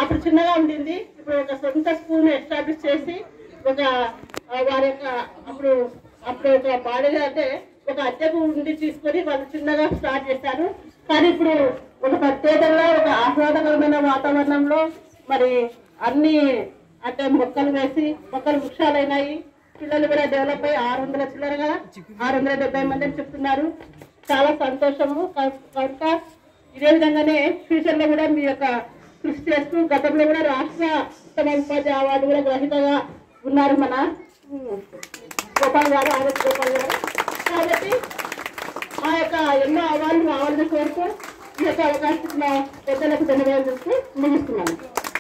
అప్పుడు చిన్నగా ఉండింది ఇప్పుడు ఒక సొంత స్కూల్ ఎస్టాబ్లిష్ చేసి ఒక ఆ, వారి యొక్క అప్పుడు అప్పుడు ఒక బాడీగా అంటే ఒక అద్దెకు ఉండి తీసుకొని వాళ్ళు చిన్నగా స్టార్ట్ చేశారు కానీ ఇప్పుడు ఒక ప్రత్యేకంగా ఒక ఆహ్లాదకరమైన వాతావరణంలో మరి అన్ని అంటే మొక్కలు వేసి మొక్కలు వృక్షాలైనాయి పిల్లలు కూడా డెవలప్ అయ్యి ఆరు వందల చిల్లరగా ఆరు వందల డెబ్బై మంది అని చెప్తున్నారు చాలా సంతోషము క- కనుక ఇదే విధంగానే ఫ్యూచర్ లో కూడా మీ యొక్క కృషి చేస్తూ గతంలో కూడా రాష్ట్ర ఉత్తమ ఉపాధి అవార్డు కూడా గ్రహీతగా ఉన్నారు మన ఉమ్, గోపాల్ గారు ఆదర్శ గోపాల్ గారు కాబట్టి మా యొక్క ఎన్నో అవార్డులు రావాలని కోరుతూ ఈ యొక్క అవకాశం ఇచ్చిన పెద్దలకు ధన్యవాదాలు చెప్తూ ముగిస్తున్నాను